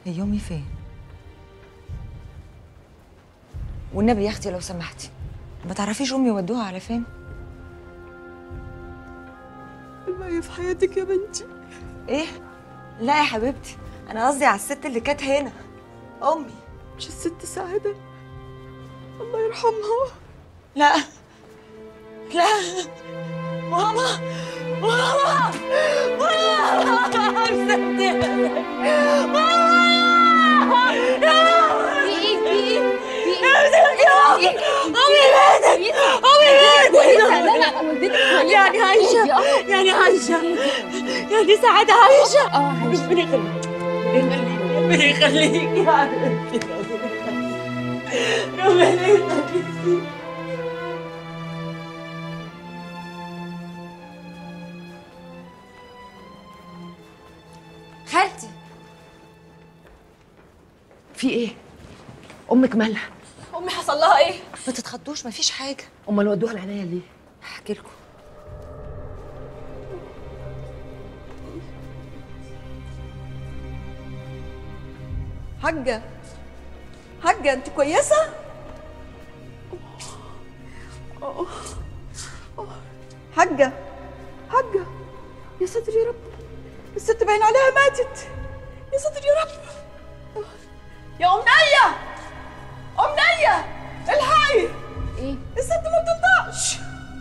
هي امي فين والنبي يا اختي لو سمحتي ما تعرفيش امي ودوها على فين الباقي في حياتك يا بنتي ايه لا يا حبيبتي انا قصدي على الست اللي كانت هنا امي مش الست سعادة الله يرحمها لا لا ماما ماما ماما مصدقة ماما في ايه في ايه في ايه امي ماتت امي كويسه لا ماتت لا والدتك كويسه يعني عايشة يعني عايشة يعني سعادة عايشة اه عايشة. ربنا يخليك ربنا يخليك يا حبيبتي ربنا يخليك خالتي في ايه امك مالها امي حصل لها ايه ما تتخضوش مفيش حاجة امال ودوها العنايه ليه هحكي لكم حاجة حاجة انت كويسة؟ حاجة حاجة يا ساتر يا رب الست باين عليها ماتت يا ساتر يا رب يا أم نية أم نية الحقي ايه الست ما بتنطقش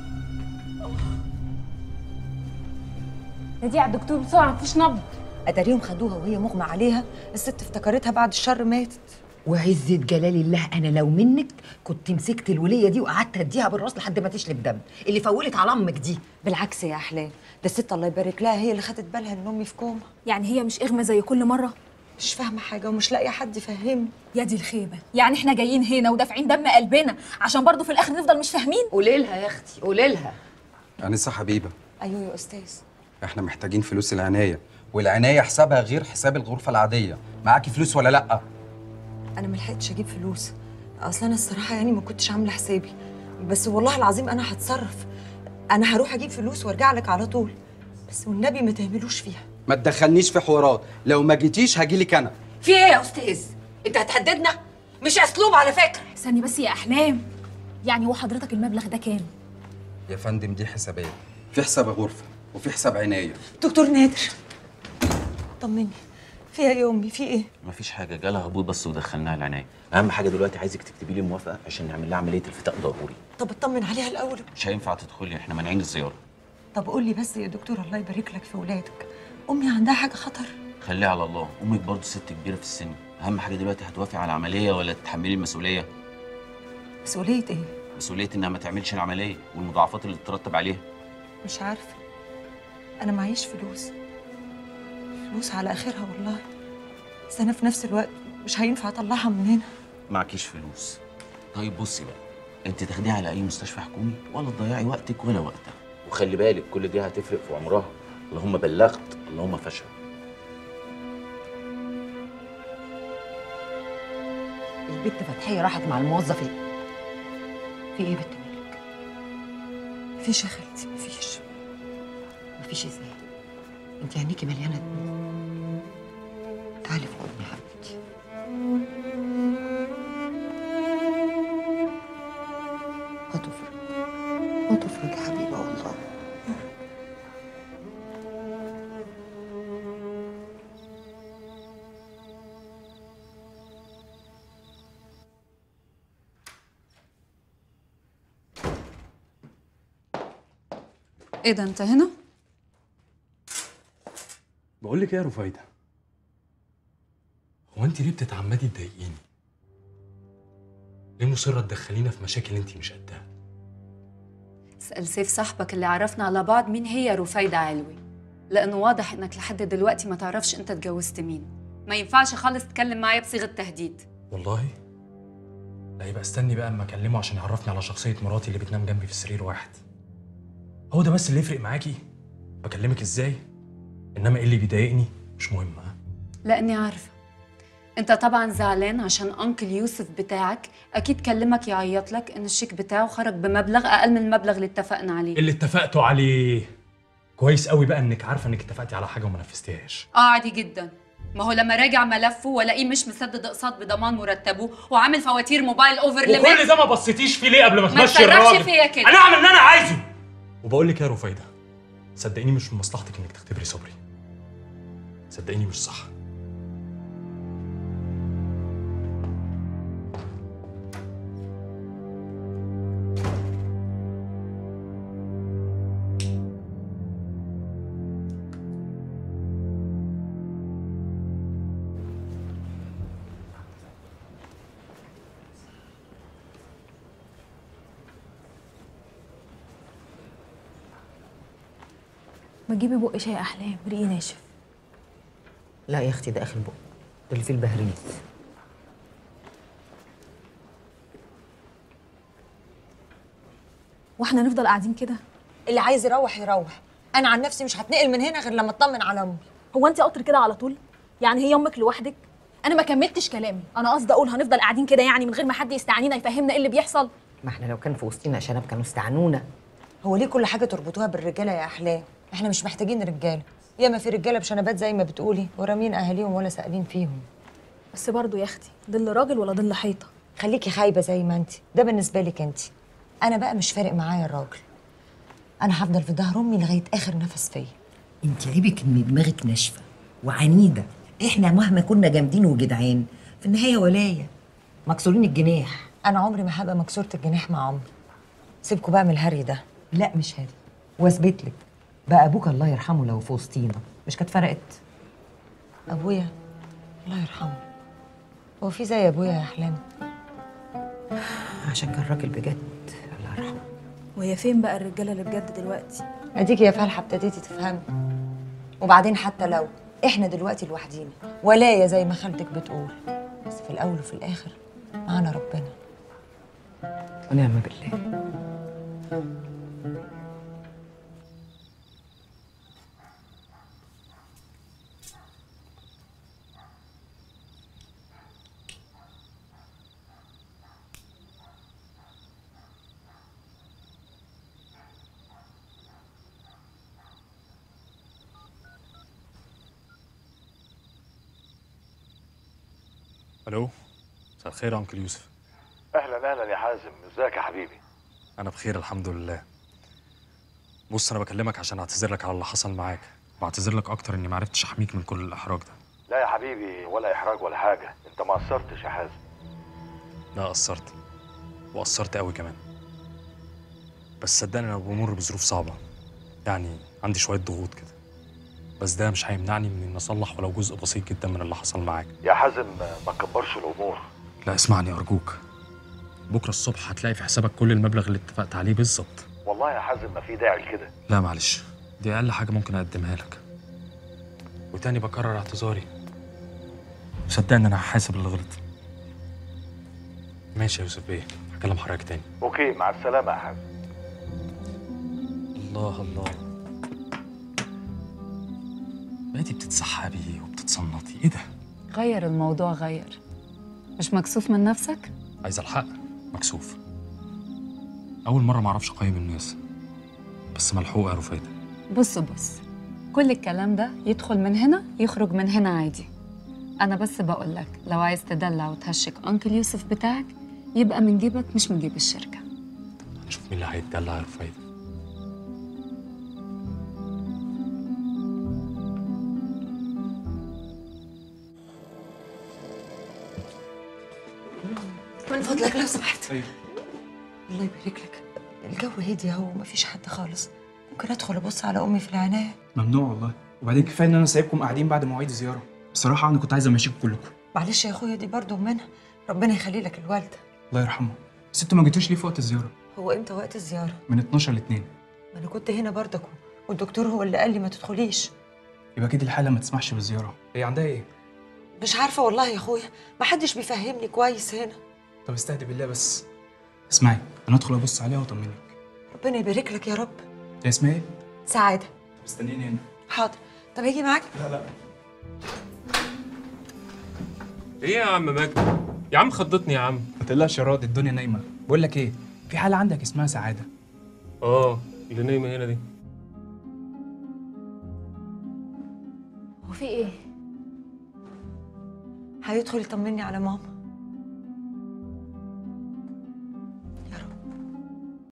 نادي على الدكتور بسرعه مفيش نبض اتاريهم خدوها وهي مغمى عليها الست افتكرتها بعد الشر ماتت وعزة جلال الله انا لو منك كنت مسكت الوليه دي وقعدت اديها بالراس لحد ما تشلب دم اللي فولت على امك دي بالعكس يا احلام ده الست الله يبارك لها هي اللي خدت بالها ان امي في كوما يعني هي مش اغمى زي كل مره مش فاهمه حاجه ومش لاقيه حد يفهمني يا دي الخيبه يعني احنا جايين هنا ودافعين دم قلبنا عشان برضو في الاخر نفضل مش فاهمين قولي لها يا اختي قولي لها أنسة حبيبة ايوه يا استاذ احنا محتاجين فلوس العناية والعناية حسابها غير حساب الغرفة العادية معاكي فلوس ولا لأ؟ انا ما لحقتش اجيب فلوس اصلا انا الصراحه يعني ما كنتش عامله حسابي بس والله العظيم انا هتصرف انا هروح اجيب فلوس وارجع لك على طول بس والنبي ما تهملوش فيها ما تدخلنيش في حوارات لو ما جيتيش هجيلك أنا في ايه يا استاذ انت هتهددنا مش اسلوب على فكره استني بس يا احلام يعني هو حضرتك المبلغ ده كام يا فندم دي حسابات في حساب غرفة وفي حساب عناية دكتور نادر طمني فيها ايه يا امي في ايه مفيش حاجه جالها هبوط بس ودخلناها العنايه اهم حاجه دلوقتي عايزك تكتبي لي موافقه عشان نعمل لها عمليه الفتاء ضروري طب اطمن عليها الاول مش هينفع تدخلي احنا مانعين الزياره طب قول لي بس يا دكتور الله يبارك لك في ولادك امي عندها حاجه خطر خليها على الله امك برضه ست كبيره في السن اهم حاجه دلوقتي هتوافقي على العمليه ولا تتحملي المسؤوليه مسؤوليه ايه مسؤوليه انها ما تعملش العمليه والمضاعفات اللي تترتب عليها مش عارفه انا معيش فلوس فلوس على اخرها والله بس انا في نفس الوقت مش هينفع اطلعها من هنا معكيش فلوس طيب بصي بقى انت تاخديها على اي مستشفى حكومي ولا تضيعي وقتك ولا وقتها وخلي بالك كل دي هتفرق في عمرها اللهم بلغت اللهم فشل البت فتحيه راحت مع الموظف ال- في ايه يا بت مالك مفيش يا خالتي مفيش مفيش ازاي انت عينيكي مليانه دموع تعالي في حضني يا حبيبتي هتفرج هتفرج يا حبيبه والله ايه ده انت هنا؟ بقول لك ايه يا رفايدة هو انت ليه بتتعمدي تضايقيني ليه مصرة تدخلينا في مشاكل انت مش قدها اسأل سيف صاحبك اللي عرفنا على بعض مين هي رفايدة علوي لأنه واضح إنك لحد دلوقتي ما تعرفش أنت اتجوزت مين ما ينفعش خالص تتكلم معايا بصيغة تهديد والله لا يبقى استني بقى اما اكلمه عشان يعرفني على شخصية مراتي اللي بتنام جنبي في سرير واحد هو ده بس اللي يفرق معاكي بكلمك ازاي انما ايه اللي بيضايقني مش مهم ها لأني عارفة أنت طبعا زعلان عشان أنكل يوسف بتاعك أكيد كلمك يعيط لك إن الشيك بتاعه خرج بمبلغ أقل من المبلغ اللي اتفقنا عليه اللي اتفقتوا عليه كويس قوي بقى انك عارفه انك اتفقتي على حاجه وما نفذتيهاش آه عادي جدا ما هو لما راجع ملفه والاقيه مش مسدد اقساط بضمان مرتبه وعامل فواتير موبايل اوفر وكل ليميت ده ما بصيتيش فيه ليه قبل ما ما تمشي تصرفش الراجل فيا كده. انا اعمل اللي انا عايزه وبقول لك يا رفايده صدقيني مش من مصلحتك انك تختبري صبري صدقيني مش صح ما تجيبي بق شاي احلام ريقي ناشف لا يا اختي ده اخر بق ده اللي فيه البهريز واحنا نفضل قاعدين كده اللي عايز يروح يروح انا عن نفسي مش هتنقل من هنا غير لما اطمن على امي هو انت قطر كده على طول يعني هي امك لوحدك انا ما كملتش كلامي انا قصدي اقول هنفضل قاعدين كده يعني من غير ما حد يستعنينا يفهمنا ايه اللي بيحصل ما احنا لو كان في وسطنا شنب كانوا استعنونا هو ليه كل حاجه تربطوها بالرجاله يا احلام احنا مش محتاجين رجاله ياما في رجاله بشنبات زي ما بتقولي ورامين اهاليهم ولا سائلين فيهم بس برضه يا اختي ظل راجل ولا ظل حيطه خليكي خايبه زي ما انت ده بالنسبه لك انت انا بقى مش فارق معايا الراجل انا هفضل في ظهر امي لغايه اخر نفس فيا انت عيبك ان دماغك ناشفه وعنيده احنا مهما كنا جامدين وجدعان في النهايه ولايه مكسورين الجناح انا عمري ما هبقى مكسوره الجناح مع عمري سيبكوا بقى من الهري ده لا مش هادي واثبت لك بقى ابوك الله يرحمه لو في وسطينا مش كانت فرقت ابويا الله يرحمه هو في زي ابويا يا احلام عشان كان راجل بجد الله يرحمه وهي فين بقى الرجاله اللي بجد دلوقتي اديكي يا فالحه ابتديتي تفهمي وبعدين حتى لو احنا دلوقتي لوحدينا ولايه زي ما خالتك بتقول بس في الاول وفي الاخر معانا ربنا ونعم بالله الو مساء الخير يا انكل يوسف اهلا اهلا يا حازم ازيك يا حبيبي انا بخير الحمد لله بص انا بكلمك عشان اعتذر لك على اللي حصل معاك واعتذر لك اكتر اني معرفتش احميك من كل الاحراج ده لا يا حبيبي ولا احراج ولا حاجه انت ما قصرتش يا حازم لا قصرت وقصرت قوي كمان بس صدقني انا بمر بظروف صعبه يعني عندي شويه ضغوط كده بس ده مش هيمنعني من اني اصلح ولو جزء بسيط جدا من اللي حصل معاك يا حازم ما تكبرش الامور لا اسمعني ارجوك بكره الصبح هتلاقي في حسابك كل المبلغ اللي اتفقت عليه بالظبط والله يا حازم ما في داعي لكده لا معلش دي اقل حاجه ممكن اقدمها لك وتاني بكرر اعتذاري صدقني انا هحاسب اللي غلط ماشي يا يوسف بيه هكلم حضرتك تاني اوكي مع السلامه يا حازم الله الله بقيتي بتتسحبي وبتتصنطي ايه ده غير الموضوع غير مش مكسوف من نفسك عايز الحق مكسوف اول مره ما اعرفش اقيم الناس بس ملحوقه يا رفايده بص بص كل الكلام ده يدخل من هنا يخرج من هنا عادي انا بس بقول لك لو عايز تدلع وتهشك انكل يوسف بتاعك يبقى من جيبك مش من جيب الشركه نشوف مين اللي هيتدلع يا رفايده من فضلك لو سمحت الله يبارك لك الجو هادي اهو ومفيش حد خالص ممكن ادخل ابص على امي في العنايه ممنوع والله وبعدين كفايه ان انا سايبكم قاعدين بعد مواعيد الزياره بصراحه انا كنت عايز امشيكم كلكم معلش يا اخويا دي برضه منها ربنا يخلي لك الوالده الله يرحمه بس انتوا ما جيتوش ليه في وقت الزياره هو امتى وقت الزياره من 12 ل 2 ما انا كنت هنا برضك والدكتور هو اللي قال لي ما تدخليش يبقى كده الحاله ما تسمحش بالزياره هي عندها ايه مش عارفه والله يا اخويا ما حدش بيفهمني كويس هنا طب استهدي بالله بس اسمعي انا ادخل ابص عليها واطمنك ربنا يبارك لك يا رب هي اسمها ايه سعاده طب استنيني هنا حاضر طب اجي معاك لا لا ايه يا عم مجدي يا عم خضتني يا عم ما تقلقش يا راضي الدنيا نايمه بقول لك ايه في حاله عندك اسمها سعاده اه اللي نايمه هنا دي هو في ايه هيدخل يطمني على ماما